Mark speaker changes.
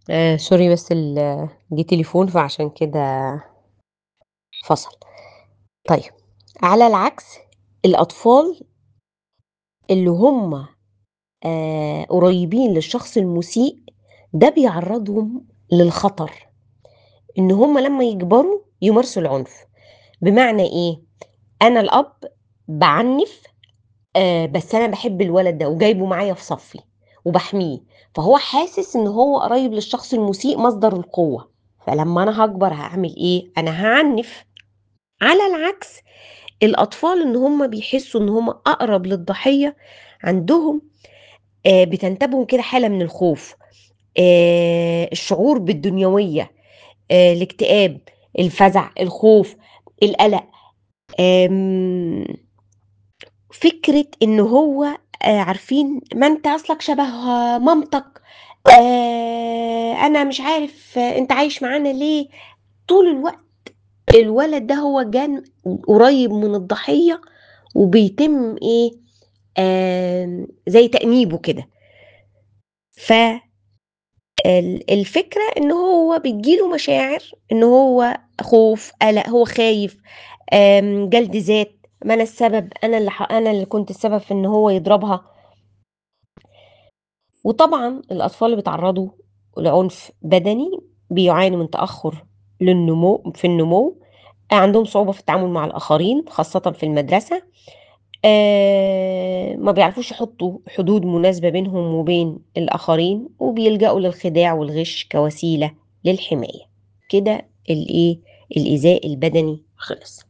Speaker 1: آآ sorry بس ال جه تليفون فعشان كده فصل. طيب، على العكس الأطفال اللي هم آآ قريبين للشخص المُسيء، ده بيعرّضهم للخطر، إن هم لمّا يكبروا يمارسوا العنف، بمعنى إيه؟ أنا الأب باعنِّف آآ بس أنا باحب الولد ده وجايبه معايا في صفّي وباحميه، فهو حاسس إن هو قريب للشخص المُسيء مصدر القوة، فلمّا أنا هاكبر هاعمل إيه؟ أنا هاعنِّف. على العكس الأطفال إن هم بيحسّوا إن هم أقرب للضحية، عندهم آآ بتنتابهم كده حالة من الخوف، آآ الشعور بالدنيوية، آآ الاكتئاب، الفزع، الخوف، القلق، آمم فكرة إن هو آآ عارفين ما أنت أصلك شبه مامتك، آآ أنا مش عارف أنت عايش معانا ليه، طول الوقت الولد ده هو جان قريب من الضحية وبيتم إيه، آمم زي تأنيبه كده. ف ال الفكرة إن هو بتيجي له مشاعر إن هو خوف، قلق، هو خايف، آمم جلد ذات، ما أنا السبب، أنا اللي ح أنا اللي كنت السبب في إن هو يضربها. وطبعًا الأطفال اللي بيتعرّضوا لعنف بدني بيعانوا من تأخُّر للنمو في النمو، عندهم صعوبة في التعامل مع الآخرين خاصةً في المدرسة، آآ ما بيعرفوش يحطّوا حدود مناسبة بينهم وبين الآخرين، وبيلجأوا للخداع والغِش كوسيلة للحماية. كده الإيه، الإيذاء البدني خلص.